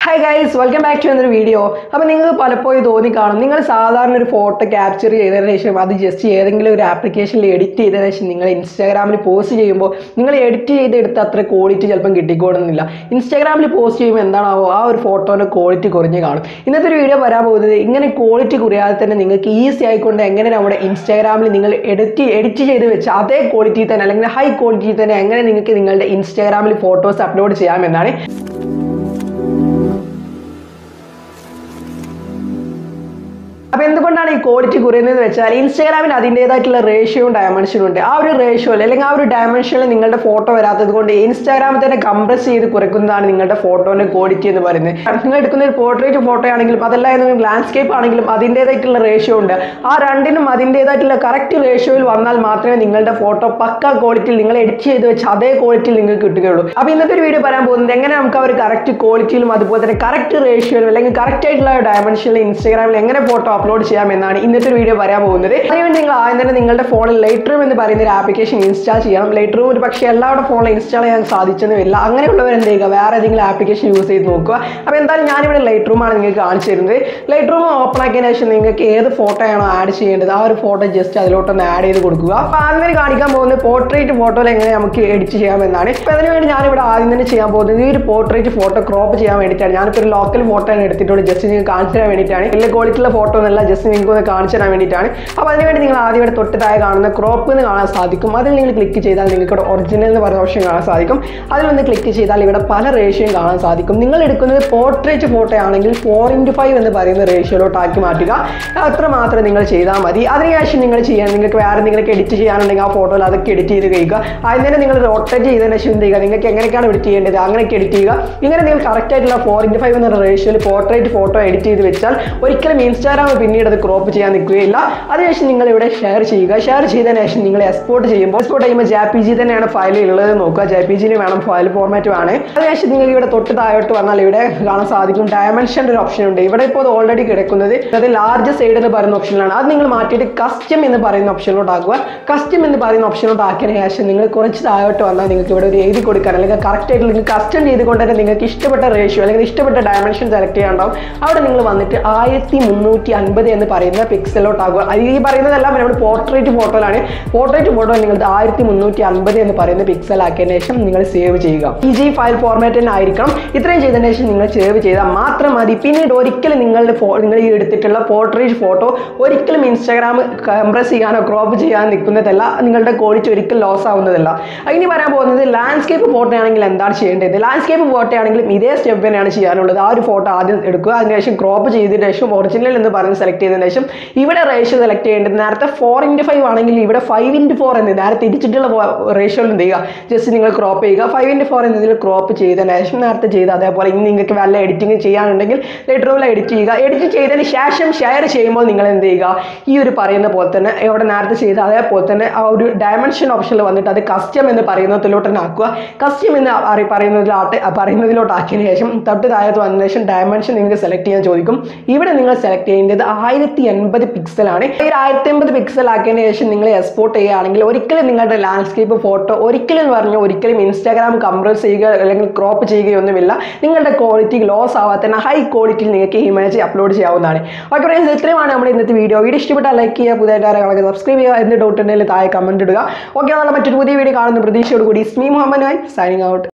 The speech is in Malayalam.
hi guys welcome back to എന്നൊരു വീഡിയോ അപ്പോൾ നിങ്ങൾക്ക് പലപ്പോഴും തോന്നി കാണും നിങ്ങൾ സാധാരണ ഒരു ഫോട്ടോ ക്യാപ്ചർ ചെയ്തതിന് ശേഷം അത് ജസ്റ്റ് ഏതെങ്കിലും ഒരു ആപ്ലിക്കേഷനിൽ എഡിറ്റ് ചെയ്തതിന് ശേഷം നിങ്ങൾ ഇൻസ്റ്റാഗ്രാമിൽ പോസ്റ്റ് ചെയ്യുമ്പോൾ നിങ്ങൾ എഡിറ്റ് ചെയ്തെടുത്ത അത്ര ക്വാളിറ്റി ചിലപ്പം കിട്ടിക്കോണമെന്നില്ല ഇൻസ്റ്റാഗ്രാമിൽ പോസ്റ്റ് ചെയ്യുമ്പോൾ എന്താണാവോ ആ ഒരു ഫോട്ടോൻ്റെ ക്വാളിറ്റി കുറഞ്ഞ് കാണും ഇന്നത്തെ ഒരു വീഡിയോ വരാൻ പോകുന്നത് ഇങ്ങനെ ക്വാളിറ്റി കുറയാതെ തന്നെ നിങ്ങൾക്ക് ഈസി ആയിക്കൊണ്ട് എങ്ങനെ നമ്മുടെ ഇൻസ്റ്റാഗ്രാമിൽ നിങ്ങൾ എഡിറ്റ് എഡിറ്റ് ചെയ്ത് വെച്ച അതേ ക്വാളിറ്റി തന്നെ അല്ലെങ്കിൽ ഹൈ ക്വാളിറ്റി തന്നെ എങ്ങനെ നിങ്ങൾക്ക് നിങ്ങളുടെ ഇൻസ്റ്റാഗ്രാമിൽ ഫോട്ടോസ് അപ്ലോഡ് ചെയ്യാമെന്നാണ് അപ്പോൾ എന്തുകൊണ്ടാണ് ഈ ക്വാളിറ്റി കുറയുന്നത് വെച്ചാൽ ഇൻസ്റ്റാഗ്രാമിന് അതിൻ്റേതായിട്ടുള്ള റേഷ്യോയും ഡയമെൻഷനും ഉണ്ട് ആ ഒരു റേഷ്യോയിൽ അല്ലെങ്കിൽ ആ ഒരു ഡയമെൻഷനിൽ നിങ്ങളുടെ ഫോട്ടോ വരാത്തത് കൊണ്ട് ഇൻസ്റ്റാഗ്രാമിൽ തന്നെ കംപ്രസ് ചെയ്ത് കുറയ്ക്കുന്നതാണ് നിങ്ങളുടെ ഫോട്ടോൻ്റെ ക്വാളിറ്റി എന്ന് പറയുന്നത് നിങ്ങൾ എടുക്കുന്ന ഒരു പോർട്രേറ്റ് ഫോട്ടോ ആണെങ്കിലും അതല്ല എന്നുണ്ടെങ്കിൽ ലാൻഡ്സ്കേപ്പ് ആണെങ്കിലും അതിൻ്റേതായിട്ടുള്ള റേഷ്യോ ഉണ്ട് ആ രണ്ടിനും അതിൻ്റേതായിട്ടുള്ള കറക്റ്റ് റേഷ്യോയിൽ വന്നാൽ മാത്രമേ നിങ്ങളുടെ ഫോട്ടോ പക്ക ക്വാളിറ്റിയിൽ നിങ്ങൾ എഡിറ്റ് ചെയ്ത് വെച്ച് അതേ ക്വാളിറ്റിയിൽ നിങ്ങൾക്ക് കിട്ടുകയുള്ളൂ അപ്പോൾ ഇന്നത്തെ ഒരു വീഡിയോ പറയാൻ പോകുന്നത് എങ്ങനെ നമുക്ക് ആ ഒരു കറക്റ്റ് ക്വാളിറ്റിയിലും അതുപോലെ തന്നെ കറക്റ്റ് റേഷ്യോയിലും അല്ലെങ്കിൽ കറക്റ്റ് ആയിട്ടുള്ള ഡയമെൻഷനിൽ ഇൻസ്റ്റാഗ്രാമിൽ എങ്ങനെ ഫോട്ടോ അപ്ലോഡ് ചെയ്യാം എന്നാണ് ഇന്നത്തെ ഒരു വീഡിയോ വരാൻ പോകുന്നത് അതിനുവേണ്ടി നിങ്ങൾ ആദ്യം തന്നെ നിങ്ങളുടെ ഫോണിൽ ലൈറ്റ് റൂം എന്ന് പറയുന്ന ഒരു ആപ്ലിക്കേഷൻ ഇൻസ്റ്റാൾ ചെയ്യണം ലൈറ്റ് റൂം ഒരു പക്ഷേ എല്ലാവരുടെ ഫോണിൽ ഇൻസ്റ്റാൾ ചെയ്യാൻ സാധിച്ചെന്നുമില്ല അങ്ങനെയുള്ളവർ എന്ത് ചെയ്യുക വേറെ ഏതെങ്കിലും ആപ്ലിക്കേഷൻ യൂസ് ചെയ്ത് നോക്കുക അപ്പോൾ എന്തായാലും ഞാനിവിടെ ലൈറ്റ് റൂമാണ് നിങ്ങൾക്ക് കാണിച്ചു തരുന്നത് ലൈറ്റ് റൂം ഓപ്പൺ ആക്കിയതിന് ശേഷം നിങ്ങൾക്ക് ഏത് ഫോട്ടോ ആണോ ആഡ് ചെയ്യേണ്ടത് ആ ഒരു ഫോട്ടോ ജസ്റ്റ് അതിലോട്ടൊന്ന് ആഡ് ചെയ്ത് കൊടുക്കുക അപ്പോൾ അങ്ങനെ കാണിക്കാൻ പോകുന്നത് പോർട്രേറ്റ് ഫോട്ടോയിൽ എങ്ങനെ നമുക്ക് എഡിറ്റ് ചെയ്യാമെന്നാണ് അപ്പോൾ അതിനുവേണ്ടി ഞാനിവിടെ ആദ്യം തന്നെ ചെയ്യാൻ പോകുന്നത് ഈ ഒരു പോർട്രേറ്റ് ഫോട്ടോ ക്രോപ്പ് ചെയ്യാൻ വേണ്ടിയിട്ടാണ് ഞാനിപ്പോൾ ഒരു ലോക്കൽ ഫോട്ടോ ആണ് എടുത്തിട്ടുള്ളൂ ജസ്റ്റ് നിങ്ങൾക്ക് കാണിച്ചു തരാൻ വേണ്ടിയിട്ടാണ് വലിയ ക്വാളിറ്റിയുള്ള ഫോട്ടോ എന്നല്ല ജസ്റ്റ് നിങ്ങൾക്ക് ഒന്ന് കാണിച്ചു തരാൻ വേണ്ടിയിട്ടാണ് അപ്പോൾ അതിനുവേണ്ടി നിങ്ങൾ ആദ്യം ഇവിടെ തൊട്ട് താഴെ കാണുന്ന ക്രോപ്പ് എന്ന് കാണാൻ സാധിക്കും അതിൽ നിങ്ങൾ ക്ലിക്ക് ചെയ്താൽ നിങ്ങൾക്ക് ഇവിടെ ഒറിജിനൽ എന്ന് പറയുന്ന ഓപ്ഷൻ കാണാൻ സാധിക്കും അതിലൊന്ന് ക്ലിക്ക് ചെയ്താൽ ഇവിടെ പല റേഷ്യോയും കാണാൻ സാധിക്കും നിങ്ങൾ എടുക്കുന്നത് പോർട്രേറ്റ് ഫോട്ടോ ആണെങ്കിൽ ഫോർ ഇൻറ്റു ഫൈവ് എന്ന് പറയുന്ന റേഷ്യോയിലോട്ട് ആക്കി മാറ്റുക അത്ര മാത്രം നിങ്ങൾ ചെയ്താൽ മതി അതിനുശേഷം നിങ്ങൾ ചെയ്യാൻ നിങ്ങൾക്ക് വേറെ എന്തെങ്കിലും എഡിറ്റ് ചെയ്യാനുണ്ടെങ്കിൽ ആ ഫോട്ടോയിൽ അതൊക്കെ എഡിറ്റ് ചെയ്ത് കഴിയുക അതിന് തന്നെ നിങ്ങൾ റൊട്ടേറ്റ് ചെയ്തതിന് ശേഷം എന്ത് ചെയ്യുക നിങ്ങൾക്ക് എങ്ങനെയൊക്കെയാണ് എഡിറ്റ് ചെയ്യേണ്ടത് അങ്ങനെയൊക്കെ എഡിറ്റ് ചെയ്യുക ഇങ്ങനെ നിങ്ങൾ കറക്റ്റ് ആയിട്ടുള്ള ഫോർ ഇൻറ്റു ഫൈവ് എന്ന റേഷ്യോയിൽ പോർട്രേറ്റ് ഫോട്ടോ എഡിറ്റ് ചെയ്ത് വെച്ചാൽ ഒരിക്കലും ഇൻസ്റ്റാഗ്രാം പിന്നീട് അത് ക്രോപ്പ് ചെയ്യാൻ നിൽക്കുകയില്ല അതിനുശേഷം നിങ്ങൾ ഇവിടെ ഷെയർ ചെയ്യുക ഷെയർ ചെയ്തതിന് ശേഷം നിങ്ങൾ എക്സ്പോർട്ട് ചെയ്യുമ്പോൾ എക്സ്പോർട്ട് ചെയ്യുമ്പോൾ ജെ പി ജി തന്നെയാണ് ഫയൽ ഉള്ളത് നോക്കുക ജെ പി ജിയിൽ വേണം ഫയൽ ഫോർമാറ്റ് ആണ് അതിനുശേഷം നിങ്ങൾക്ക് ഇവിടെ തൊട്ട് താഴോട്ട് വന്നാൽ ഇവിടെ കാണാൻ സാധിക്കും ഡയമെൻഷൻ്റെ ഒരു ഓപ്ഷൻ ഉണ്ട് ഇവിടെ ഇപ്പോൾ ഓൾറെഡി കിടക്കുന്നത് അത് ലാർജ് സൈഡ് എന്ന് പറയുന്ന ഓപ്ഷനിലാണ് അത് നിങ്ങൾ മാറ്റിയിട്ട് കസ്റ്റം എന്ന് പറയുന്ന ഓപ്ഷനിലോട്ട് ആക്കുക കസ്റ്റം എന്ന് പറയുന്ന ഓപ്ഷനിലോട്ട് ആക്കിയതിന് ശേഷം നിങ്ങൾ കുറച്ച് താഴോട്ട് വന്നാൽ നിങ്ങൾക്ക് ഇവിടെ ഒരു എഴുതി കൊടുക്കാൻ അല്ലെങ്കിൽ കറക്റ്റ് ആയിട്ട് നിങ്ങൾക്ക് കസ്റ്റം ചെയ്തുകൊണ്ട് തന്നെ നിങ്ങൾക്ക് ഇഷ്ടപ്പെട്ട റേഷ്യോ അല്ലെങ്കിൽ ഇഷ്ടപ്പെട്ട ഡയമെൻഷൻ സെലക്ട് ചെയ്യാണ്ടാവും അവിടെ നിങ്ങൾ വന്നിട്ട് ആയിരത്തി മുന്നൂറ്റി അൻപത് എന്ന് പറയുന്ന പിക്സലോട്ട് ആകുക അത് ഈ പറയുന്നതെല്ലാം നമ്മുടെ പോർട്രേറ്റ് ഫോട്ടോയിലാണ് പോർട്രേറ്റ് ഫോട്ടോ നിങ്ങൾ ആയിരത്തി മുന്നൂറ്റി അൻപത് എന്ന് പറയുന്ന പിക്സൽ ആക്കിയതിന് ശേഷം നിങ്ങൾ സേവ് ചെയ്യുക ഈ ജി ഫയൽ ഫോർമാറ്റ് തന്നെ ആയിരിക്കണം ഇത്രയും ചെയ്തതിന് ശേഷം നിങ്ങൾ സേവ് ചെയ്താൽ മാത്രം മതി പിന്നീട് ഒരിക്കലും നിങ്ങളുടെ ഫോ നിങ്ങൾ ഈ എടുത്തിട്ടുള്ള പോർട്രേറ്റ് ഫോട്ടോ ഒരിക്കലും ഇൻസ്റ്റാഗ്രാം കംപ്രസ് ചെയ്യാനോ ക്രോപ്പ് ചെയ്യാനോ നിൽക്കുന്നതല്ല നിങ്ങളുടെ ക്വാളിറ്റി ഒരിക്കലും ലോസ് ആവുന്നതല്ല ഇനി പറയാൻ പോകുന്നത് ലാൻഡ്സ്കേപ്പ് ഫോട്ടോ ആണെങ്കിൽ എന്താണ് ചെയ്യേണ്ടത് ലാൻഡ്സ്കേപ്പ് ഫോട്ടോ ആണെങ്കിലും ഇതേ സ്റ്റെപ്പ് തന്നെയാണ് ചെയ്യാനുള്ളത് ആ ഒരു ഫോട്ടോ ആദ്യം എടുക്കുക അതിനുശേഷം ക്രോപ്പ് ചെയ്തതിന് ശേഷം ഒറിജിനൽ എന്ന് പറഞ്ഞ് സെലക്ട് ചെയ്തതിന് ശേഷം ഇവിടെ റേഷ്യോ സെലക്ട് ചെയ്യേണ്ടത് നേരത്തെ ഫോർ ഇൻറ്റു ഫൈവ് ആണെങ്കിൽ ഇവിടെ ഫൈവ് ഇൻറ്റു ഫോർ എന്ന് നേരെ തിരിച്ചിട്ടുള്ള റേഷ്യോയിൽ എന്ത് ചെയ്യുക ജസ്റ്റ് നിങ്ങൾ ക്രോപ്പ് ചെയ്യുക ഫൈവ് ഇൻറ്റു ഫോർ എന്നതിൽ ക്രോപ്പ് ചെയ്തതിന് ശേഷം നേരത്തെ ചെയ്ത് അതേപോലെ ഇനി നിങ്ങൾക്ക് വല്ല എഡിറ്റിംഗ് ചെയ്യാനുണ്ടെങ്കിൽ ലെറ്റർ റൂമിൽ എഡിറ്റ് ചെയ്യുക എഡിറ്റ് ചെയ്തതിന് ശേഷം ഷെയർ ചെയ്യുമ്പോൾ നിങ്ങൾ എന്ത് ചെയ്യുക ഈ ഒരു പറയുന്ന പോലെ തന്നെ ഇവിടെ നേരത്തെ ചെയ്ത അതേപോലെ തന്നെ ആ ഒരു ഡയമെൻഷൻ ഓപ്ഷനിൽ വന്നിട്ട് അത് കസ്റ്റം എന്ന് പറയുന്നതിലോട്ട് തന്നെ ആക്കുക കസ്റ്റം എന്ന് അറി പറയുന്നതിലോട്ട് പറയുന്നതിലോട്ട് ആക്കിയതിന് ശേഷം തൊട്ട് താഴത്ത് വന്നതിന് ശേഷം ഡയമെൻഷൻ നിങ്ങൾക്ക് സെലക്ട് ചെയ്യാൻ ചോദിക്കും ഇവിടെ നിങ്ങൾ സെലക്ട് ചെയ്യേണ്ടത് ആയിരത്തി എൺപത് പിക്സലാണ് ഈ ആയിരത്തി എൺപത് പിക്സൽ ആക്കിയതിന് ശേഷം നിങ്ങൾ എക്സ്പോർട്ട് ചെയ്യുകയാണെങ്കിൽ ഒരിക്കലും നിങ്ങളുടെ ലാൻഡ്സ്കേപ്പ് ഫോട്ടോ ഒരിക്കലും പറഞ്ഞു ഒരിക്കലും ഇൻസ്റ്റാഗ്രാം കംപ്രസ് ചെയ്യുക അല്ലെങ്കിൽ ക്രോപ്പ് ചെയ്യുകയൊന്നുമില്ല നിങ്ങളുടെ ക്വാളിറ്റി ലോസ് ആവാത്ത ഹൈ ക്വാളിറ്റിയിൽ നിങ്ങൾക്ക് ഇമേജ് അപ്ലോഡ് ചെയ്യാവുന്നതാണ് ഓക്കെ ഫ്രണ്ട്സ് ഇത്രയുമാണ് നമ്മുടെ ഇന്നത്തെ വീഡിയോ വീഡിയോ ഇഷ്ടപ്പെട്ടാൽ ലൈക്ക് ചെയ്യുക പുതിയതായിട്ട് ആരെങ്കിലും സബ്സ്ക്രൈബ് ചെയ്യുക എന്ത് ഡൗട്ട് ഉണ്ടെങ്കിൽ താഴെ കമൻറ്റ് ഇടുക ഓക്കെ നാളെ മറ്റൊരു പുതിയ വീഡിയോ കാണുന്ന പ്രതീക്ഷയോടുകൂടി സ്മീ മുഹമ്മദ് സൈനിങ് ഔട്ട്